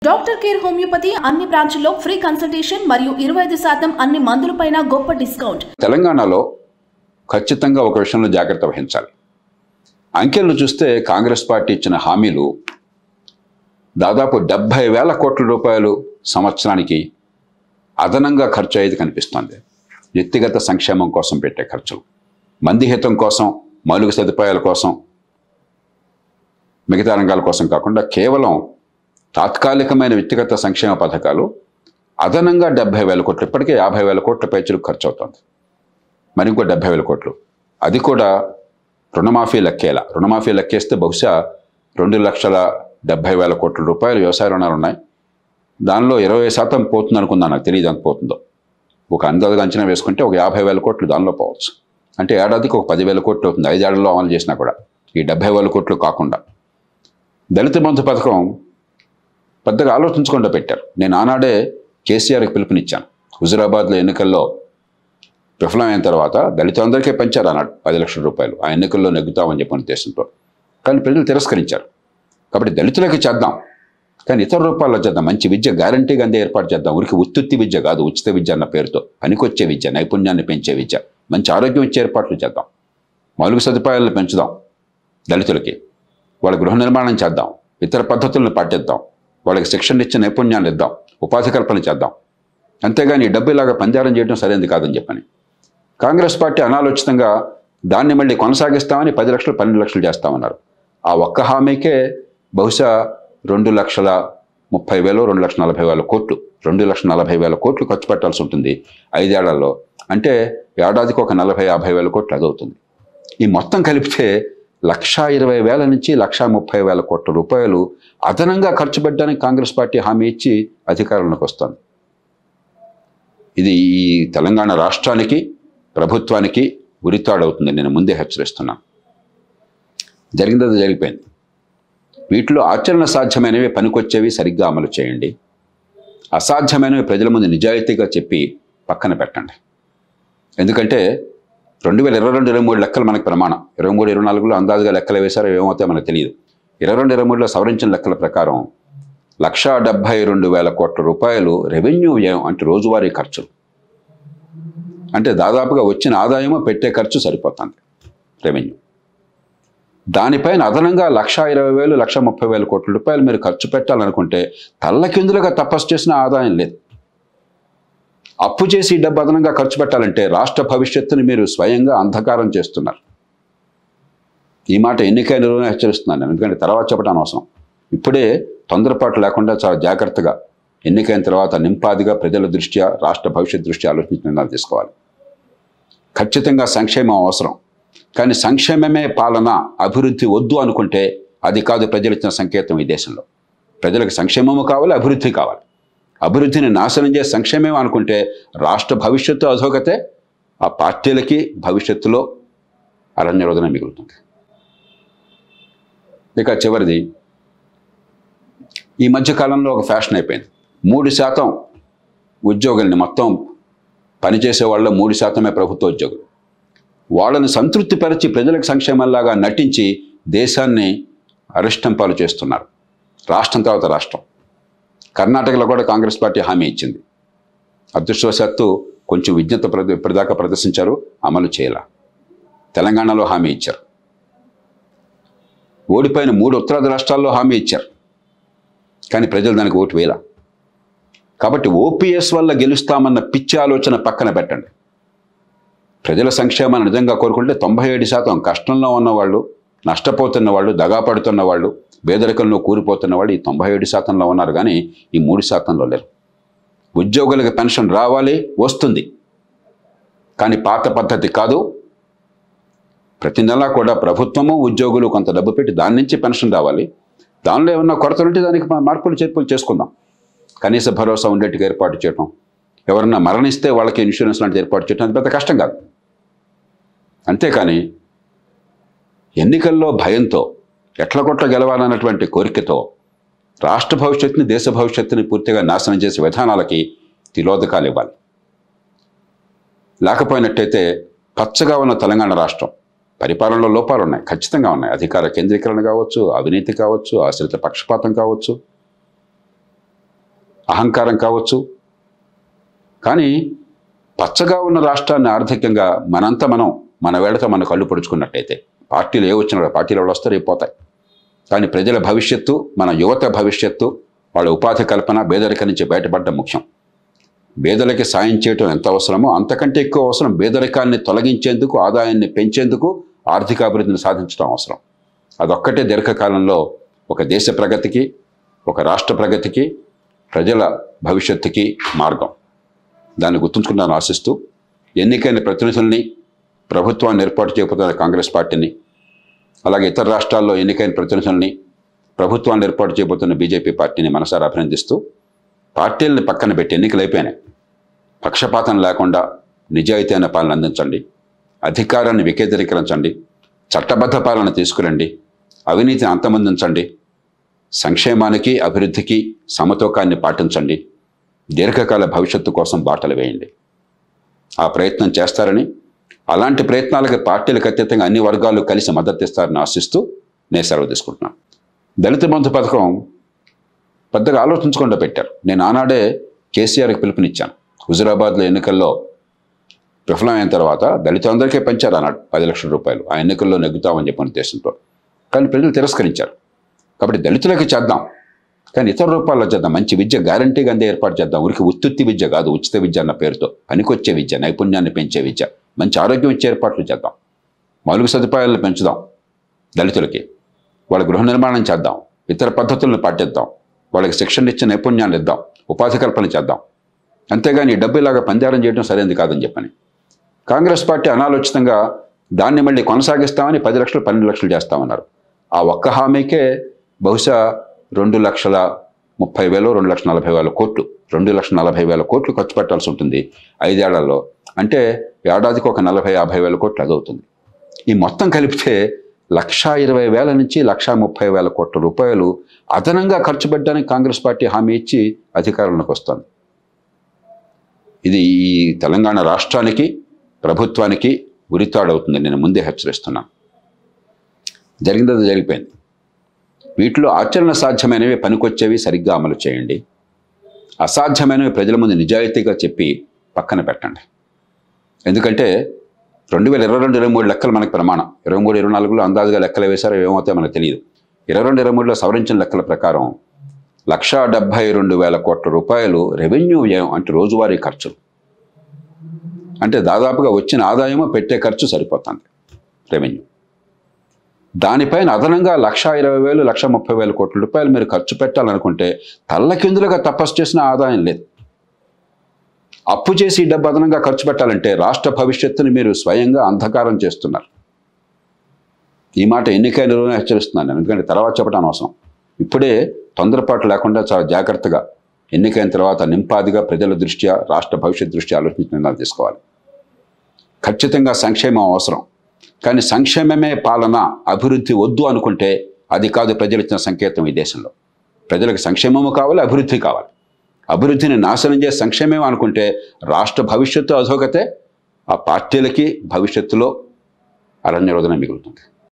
doctor care homeopathy అన్ని బ్రాంచ్ల్లో free consultation మరియు ఇరవై ఐదు శాతం అన్ని మందులపైన గొప్ప డిస్కౌంట్ తెలంగాణలో ఖచ్చితంగా ఒక విషయంలో జాగ్రత్త వహించాలి అంకెలను చూస్తే కాంగ్రెస్ పార్టీ ఇచ్చిన హామీలు దాదాపు డెబ్భై వేల కోట్ల రూపాయలు సంవత్సరానికి అదనంగా ఖర్చు అయ్యేది కనిపిస్తోంది వ్యక్తిగత సంక్షేమం కోసం పెట్టే ఖర్చులు మంది హితం కోసం మౌలిక సదుపాయాల కోసం మిగతా రంగాల కోసం కాకుండా కేవలం తాత్కాలికమైన వ్యక్తిగత సంక్షేమ పథకాలు అదనంగా డెబ్బై వేల కోట్లు ఇప్పటికే యాభై వేల కోట్ల పైచులకు ఖర్చు అవుతుంది మరి ఇంకో డెబ్బై వేల కోట్లు అది కూడా రుణమాఫీ లెక్కేలా రుణమాఫీ లెక్కేస్తే బహుశా రెండు లక్షల డెబ్బై వేల కోట్ల రూపాయలు వ్యవసాయ రుణాలు ఉన్నాయి దానిలో ఇరవై శాతం పోతుంది అనుకుందాం నాకు తెలియదు ఎంత పోతుందో ఒక అందాజుగా అంచనా వేసుకుంటే ఒక యాభై వేల కోట్లు దానిలో పోవచ్చు అంటే ఏడాదికి ఒక పదివేల కోట్లు అవుతుంది ఐదేళ్లలో అమలు చేసినా కూడా ఈ డెబ్బై వేల కోట్లు కాకుండా దళిత బంధు పథకం పెద్దగా ఆలోచించకుండా పెట్టారు నేను ఆనాడే కేసీఆర్కి పిలుపునిచ్చాను హుజురాబాద్లో ఎన్నికల్లో విఫలమైన తర్వాత దళితులందరికీ పెంచారు అన్నాడు పది లక్షల రూపాయలు ఆ ఎన్నికల్లో నెగ్గుతామని చెప్పిన ఉద్దేశంతో కానీ ప్రజలు తిరస్కరించారు కాబట్టి దళితులకి చేద్దాం కానీ ఇతర రూపాల్లో చేద్దాం మంచి విద్య గ్యారంటీగా అందే ఏర్పాటు చేద్దాం ఊరికి ఉత్తుత్తి విద్య కాదు ఉచిత విద్య అన్న పేరుతో పనికొచ్చే విద్య నైపుణ్యాన్ని పెంచే విద్య మంచి ఆరోగ్యం ఇచ్చే ఏర్పాట్లు చేద్దాం మౌలిక సదుపాయాలను పెంచుదాం దళితులకి వాళ్ళ గృహ నిర్మాణం చేద్దాం ఇతర పద్ధతులను పాటిద్దాం వాళ్ళకి శిక్షణ ఇచ్చే నైపుణ్యాలు ఇద్దాం ఉపాధి కల్పన చేద్దాం అంతేగాని ఈ డబ్బు ఇలాగా పంజారం చేయడం సరైనది కాదని చెప్పని కాంగ్రెస్ పార్టీ అనాలోచితంగా దాన్ని మళ్ళీ కొనసాగిస్తామని పది లక్షలు పన్నెండు లక్షలు చేస్తామన్నారు ఆ ఒక్క హామీకే బహుశా రెండు లక్షల ముప్పై వేలు రెండు లక్షల నలభై వేల కోట్లు రెండు లక్షల నలభై వేల కోట్లు ఖర్చు పెట్టాల్సి ఉంటుంది ఐదేళ్లలో అంటే ఏడాదికి ఒక నలభై యాభై వేల కోట్లు అదవుతుంది ఈ మొత్తం కలిపితే లక్షా ఇరవై వేల నుంచి లక్షా ముప్పై వేల కోట్ల రూపాయలు అదనంగా ఖర్చు పెట్టడానికి కాంగ్రెస్ పార్టీ హామీ ఇచ్చి అధికారంలోకి వస్తుంది ఇది ఈ తెలంగాణ రాష్ట్రానికి ప్రభుత్వానికి ఉరితాడవుతుంది నేను ముందే హెచ్చరిస్తున్నాను జరిగింది అది జరిగిపోయింది వీటిలో ఆచరణ సాధ్యమైనవి పనికొచ్చేవి సరిగ్గా అమలు చేయండి అసాధ్యమైనవి ప్రజల ముందు నిజాయితీగా చెప్పి పక్కన పెట్టండి ఎందుకంటే రెండు వేల ఇరవై రెండు ఇరవై మూడు లెక్కలు మనకు ప్రమాణం ఇరవై మూడు ఇరవై నాలుగులో అందాజుగా లెక్కలు వేశారో ఏమవుతాయో మనకు తెలియదు ఇరవై రెండు ఇరవై మూడులో సవరించిన లెక్కల ప్రకారం లక్షా డెబ్భై రెండు వేల కోట్ల రూపాయలు రెవెన్యూ వ్యయం అంటే రోజువారీ ఖర్చులు అంటే దాదాపుగా వచ్చిన ఆదాయము పెట్టే ఖర్చు సరిపోతుంది రెవెన్యూ దానిపైన అదనంగా లక్ష ఇరవై వేలు లక్ష ముప్పై వేల కోట్ల రూపాయలు మీరు ఖర్చు పెట్టాలనుకుంటే తల్లకిందులుగా తపస్సు చేసిన ఆదాయం లేదు అప్పు చేసి ఈ డబ్బు అదనంగా ఖర్చు పెట్టాలంటే రాష్ట్ర భవిష్యత్తుని మీరు స్వయంగా అంధకారం చేస్తున్నారు ఈ మాట ఎన్నికైన రోజున హెచ్చరిస్తున్నాను నేను ఎందుకంటే తర్వాత చెప్పడం అనవసరం ఇప్పుడే తొందరపాటు లేకుండా చాలా జాగ్రత్తగా ఎన్నికైన తర్వాత నింపాదిగా ప్రజల దృష్ట్యా రాష్ట్ర భవిష్యత్ దృష్ట్యా ఆలోచించి నిర్ణయాలు తీసుకోవాలి ఖచ్చితంగా సంక్షేమం అవసరం కానీ సంక్షేమమే పాలన అభివృద్ధి వద్దు అనుకుంటే అది కాదు ప్రజలు ఇచ్చిన సంకేతం ఈ దేశంలో ప్రజలకు సంక్షేమము కావాలి అభివృద్ధి కావాలి అభివృద్ధిని నాశనం చేసి సంక్షేమం అనుకుంటే రాష్ట్ర భవిష్యత్తు అధోగతే ఆ పార్టీలకి భవిష్యత్తులో అరణ్యరోధన మిగులుతుంది ఇక చివరిది ఈ మధ్య కాలంలో ఒక ఫ్యాషన్ అయిపోయింది మూడు శాతం ఉద్యోగుల్ని మొత్తం పనిచేసే వాళ్ళ మూడు శాతమే ప్రభుత్వ ఉద్యోగులు వాళ్ళని సంతృప్తిపరిచి ప్రజలకు సంక్షేమంలాగా నటించి దేశాన్ని అరిష్టం పాలు చేస్తున్నారు రాష్ట్రం తర్వాత రాష్ట్రం కర్ణాటకలో కూడా కాంగ్రెస్ పార్టీ హామీ ఇచ్చింది అదృష్టవశాత్తు కొంచెం విజ్ఞత ప్రద ఇప్పటిదాకా ప్రదర్శించారు అమలు చేయాల తెలంగాణలో హామీ ఇచ్చారు ఓడిపోయిన మూడు ఉత్తరాది రాష్ట్రాల్లో హామీ ఇచ్చారు కానీ ప్రజలు దానికి ఓటు వేయాల కాబట్టి ఓపీఎస్ వల్ల గెలుస్తామన్న పిచ్చి ఆలోచన పక్కన పెట్టండి ప్రజల సంక్షేమాన్ని నిజంగా కోరుకుంటే తొంభై ఏడు శాతం కష్టంలో ఉన్నవాళ్ళు నష్టపోతున్న వాళ్ళు దగాపడుతున్న వాళ్ళు పేదరికంలో కూలిపోతున్న వాళ్ళు ఈ తొంభై ఏడు శాతంలో ఉన్నారు కానీ ఈ మూడు శాతంలో లేరు ఉద్యోగులకు పెన్షన్ రావాలి వస్తుంది కానీ పాత పద్ధతి కాదు ప్రతి నెల కూడా ప్రభుత్వము ఉద్యోగులు కొంత డబ్బు పెట్టి దాని నుంచి పెన్షన్ రావాలి దానిలో ఏమన్నా కొరతలు ఉంటే దానికి మా- మార్పులు చేర్పులు చేసుకుందాం కనీస భరోసా ఉండేట్టుగా ఏర్పాటు చేయడం ఎవరన్నా మరణిస్తే వాళ్ళకి ఇన్సూరెన్స్ లాంటిది ఏర్పాటు చేయడం అది పెద్ద కష్టం కాదు అంతేకాని ఎన్నికల్లో భయంతో ఎట్ల కొట్ల గెలవాలన్నటువంటి కోరికతో రాష్ట్ర భవిష్యత్తుని దేశ భవిష్యత్తుని పూర్తిగా నాశనం చేసే విధానాలకి తిలోదకాలు ఇవ్వాలి లేకపోయినట్టయితే పచ్చగా ఉన్న తెలంగాణ రాష్ట్రం పరిపాలనలో లోపాలు ఉన్నాయి ఖచ్చితంగా ఉన్నాయి అధికార కేంద్రీకరణ కావచ్చు అవినీతి కావచ్చు ఆశ్రిత పక్షపాతం కావచ్చు అహంకారం కావచ్చు కానీ పచ్చగా ఉన్న రాష్ట్రాన్ని ఆర్థికంగా మనంతా మనం మన వేళతో మన కళ్ళు పొడుచుకున్నట్టయితే పార్టీలు ఏ వచ్చినా పార్టీలు ఎవరు వస్తారు పోతాయి కానీ ప్రజల భవిష్యత్తు మన యువత భవిష్యత్తు వాళ్ళ ఉపాధి కల్పన పేదరిక నుంచి బయటపడడం ముఖ్యం పేదలకి సాయం చేయటం ఎంత అవసరమో అంతకంటే ఎక్కువ అవసరం పేదరికాన్ని తొలగించేందుకు ఆదాయాన్ని పెంచేందుకు ఆర్థిక అభివృద్ధిని సాధించడం అవసరం అదొక్కటే దీర్ఘకాలంలో ఒక దేశ ప్రగతికి ఒక రాష్ట్ర ప్రగతికి ప్రజల భవిష్యత్తుకి మార్గం దాన్ని గుర్తుంచుకుంటాను ఆశిస్తూ ఎన్నికైన ప్రతినిధుల్ని ప్రభుత్వాన్ని ఏర్పాటు చేయబోతున్న కాంగ్రెస్ పార్టీని అలాగే ఇతర రాష్ట్రాల్లో ఎన్నికైన ప్రతినిధుల్ని ప్రభుత్వాన్ని ఏర్పాటు చేయబోతున్న బీజేపీ పార్టీని మనసారా అభినందిస్తూ పార్టీలని పక్కన పెట్టి ఎన్నికలు అయిపోయినాయి పక్షపాతం లేకుండా నిజాయితీ అయిన పాలన అందించండి అధికారాన్ని వికేంద్రీకరించండి చట్టబద్ధ పాలన తీసుకురండి అవినీతిని అంతమొందించండి సంక్షేమానికి అభివృద్ధికి సమతూకాన్ని పాటించండి దీర్ఘకాల భవిష్యత్తు కోసం బాటలు వేయండి ఆ ప్రయత్నం చేస్తారని అలాంటి ప్రయత్నాలకు పార్టీలకు అతీతంగా అన్ని వర్గాలు కలిసి మద్దతు ఇస్తారని ఆశిస్తూ నేను సెలవు తీసుకుంటున్నాను దళిత బంధు పథకం పెద్దగా ఆలోచించకుండా పెట్టారు నేను ఆనాడే కేసీఆర్కి పిలుపునిచ్చాను హుజురాబాద్లో ఎన్నికల్లో విఫలమైన తర్వాత దళితులందరికీ పెంచారు అన్నాడు పది లక్షల రూపాయలు ఆ ఎన్నికల్లో నెగ్గుతామని చెప్పిన ఉద్దేశంతో కానీ ప్రజలు తిరస్కరించారు కాబట్టి దళితులకి చేద్దాం కానీ ఇతర రూపాల్లో చేద్దాం మంచి విద్య గ్యారంటీగా అందే ఏర్పాటు చేద్దాం ఊరికి ఉత్తుత్తి విద్య కాదు ఉచిత విద్య అన్న పేరుతో పనికొచ్చే విద్య నైపుణ్యాన్ని పెంచే విద్య మంచి ఆరోగ్యం ఇచ్చే ఏర్పాట్లు చేద్దాం మౌలిక సదుపాయాలను పెంచుదాం దళితులకి వాళ్ళ గృహ నిర్మాణం చేద్దాం ఇతర పద్ధతులను పాటిద్దాం వాళ్ళకి శిక్షణ ఇచ్చే నైపుణ్యాన్ని ఇద్దాం ఉపాధి కల్పన చేద్దాం అంతేగాని ఈ డబ్బు ఇలాగా పంజారం చేయడం సరైనది కాదని చెప్పని కాంగ్రెస్ పార్టీ అనాలోచితంగా దాన్ని మళ్ళీ కొనసాగిస్తామని పది లక్షలు పన్నెండు లక్షలు చేస్తామన్నారు ఆ ఒక్క హామీకే బహుశా రెండు లక్షల ముప్పై వేలు రెండు లక్షల నలభై వేల కోట్లు రెండు లక్షల నలభై వేల కోట్లు ఖర్చు పెట్టాల్సి ఉంటుంది ఐదేళ్లలో అంటే ఏడాదికి ఒక నలభై యాభై వేల కోట్లు అది అవుతుంది ఈ మొత్తం కలిపితే లక్షా ఇరవై వేల నుంచి లక్షా ముప్పై వేల కోట్ల రూపాయలు అదనంగా ఖర్చు పెట్టడానికి కాంగ్రెస్ పార్టీ హామీ ఇచ్చి అధికారంలోకి వస్తుంది ఇది ఈ తెలంగాణ రాష్ట్రానికి ప్రభుత్వానికి ఉరితాడవుతుంది నేను ముందే హెచ్చరిస్తున్నాను జరిగింది జరిగిపోయింది వీటిలో ఆచరణ సాధ్యమైనవి పనికొచ్చేవి సరిగ్గా అమలు చేయండి అసాధ్యమైనవి ప్రజల ముందు నిజాయితీగా చెప్పి పక్కన పెట్టండి ఎందుకంటే రెండు వేల ఇరవై రెండు ఇరవై మూడు లెక్కలు మనకు ప్రమాణం ఇరవై మూడు ఇరవై నాలుగులో అందాజుగా లెక్కలు వేశారో ఏమవుతాయో మనకు తెలియదు ఇరవై రెండు ఇరవై మూడులో సవరించిన లెక్కల ప్రకారం లక్షా డెబ్భై రెండు వేల కోట్ల రూపాయలు రెవెన్యూ వ్యయం అంటే రోజువారీ ఖర్చులు అంటే దాదాపుగా వచ్చిన ఆదాయము పెట్టే ఖర్చు సరిపోతుంది రెవెన్యూ దానిపైన అదనంగా లక్ష ఇరవై వేలు లక్ష ముప్పై వేల కోట్ల రూపాయలు మీరు ఖర్చు పెట్టాలనుకుంటే తల్లకిందులుగా తపస్సు చేసిన ఆదాయం లేదు అప్పు చేసి ఈ డబ్బు అదనంగా ఖర్చు పెట్టాలంటే రాష్ట్ర భవిష్యత్తుని మీరు స్వయంగా అంధకారం చేస్తున్నారు ఈ మాట ఎన్నికైన రోజున హెచ్చరిస్తున్నాను నేను ఎందుకంటే తర్వాత చెప్పడం అవసరం ఇప్పుడే తొందరపాటు లేకుండా చాలా జాగ్రత్తగా ఎన్నికైన తర్వాత నింపాదిగా ప్రజల దృష్ట్యా రాష్ట్ర భవిష్యత్ దృష్ట్యా ఆలోచించి నిర్ణయాలు తీసుకోవాలి ఖచ్చితంగా సంక్షేమం అవసరం కానీ సంక్షేమమే పాలన అభివృద్ధి వద్దు అనుకుంటే అది కాదు ప్రజలు ఇచ్చిన సంకేతం ఈ దేశంలో ప్రజలకు సంక్షేమము కావాలి అభివృద్ధి కావాలి అభివృద్ధిని నాశనం చేసే సంక్షేమం అనుకుంటే రాష్ట్ర భవిష్యత్తు అధోగతే ఆ పార్టీలకి భవిష్యత్తులో అరణ్యరోధన మిగులుతుంది